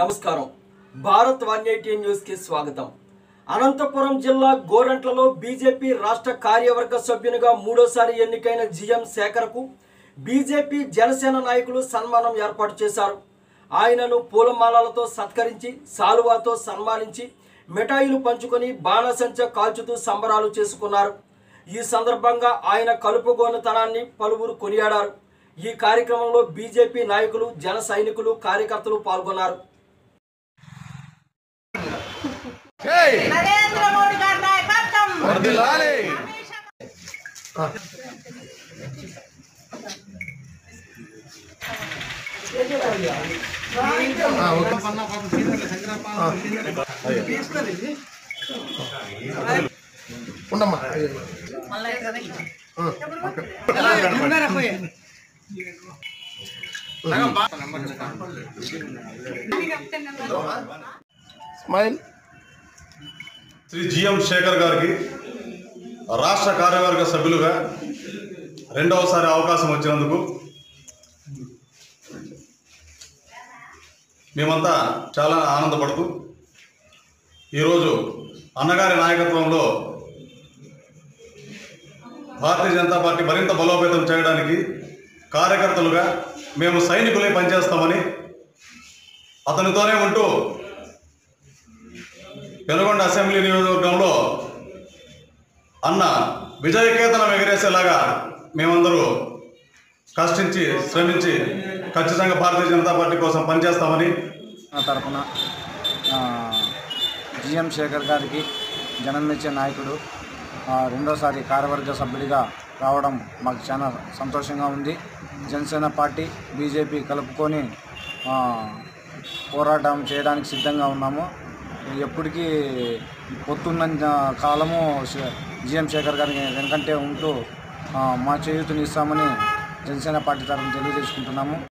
నమస్కారం Bharat one eighty news కి స్వాగతం అనంతపురం జిల్లా గోరంట్లలో బీజేపీ రాష్ట్ర కార్యవర్గ సభ్యునిగా మూడోసారి ఎన్నికైన జిఎం శేఖర్కు బీజేపీ జనసేన నాయకులు సన్మానం ఏర్పాటు చేశారు ఆయనను పూలమాలలతో సత్కరించి సాలువాతో సన్మానించి మిఠాయిలు పంచుకొని బాణసంచ కాల్చుతూ సంబరాలు చేసుకున్నారు ఈ సందర్భంగా ఆయన కలుపుగోనుతనాన్ని పలువురు కొనియాడారు ఈ కార్యక్రమంలో బీజేపీ నాయకులు జన సైనికులు కార్యకర్తలు పాల్గొన్నారు జై నరేంద్ర మోడీ గారి నాయకత్వం వర్ధిల్లాలి ఆ, ఓకే. ఆ. ఉండమ్మా అయ్యో. ఆ, okay. Smile Shri GM Shekhar గారికి రాష్ట్ర కార్యవర్గ సభ్యులుగా రెండవసారి అవకాశం వచ్చినందుకు మేమంతా చాలా ఆనందపడుతూ ఈరోజు అన్నగారి నాయకత్వంలో భారతీయ జనతా పార్టీ మరింత బలోపేతం చేయడానికి కార్యకర్తలుగా మేము సైనికులే పనిచేస్తామని అతనితోనే ఉంటూ పెనుగొండ అసెంబ్లీ నియోజకవర్గంలో అన్న విజయకేతనం ఎగరేసేలాగా మేమందరూ కష్టించి శ్రమించి ఖచ్చితంగా భారతీయ జనతా పార్టీ కోసం పనిచేస్తామని నా తరఫున జిఎం శేఖర్ గారికి జన్మనిచ్చే నాయకుడు ఆ, రెండోసారి కార్యవర్గ సభ్యుడిగా రావడం మాకు చాలా సంతోషంగా ఉంది జనసేన పార్టీ బీజేపీ కలుపుకొని ఆ, పోరాటం చేయడానికి సిద్ధంగా ఉన్నాము ఎప్పటికీ పొత్తున్న కాలము శ- జిఎం శేఖర్ గారికి వెనకంటే ఉంటూ ఆ, మా చేయూతని ఇస్తామని జనసేన పార్టీ తరఫున తెలియజేసుకుంటున్నాము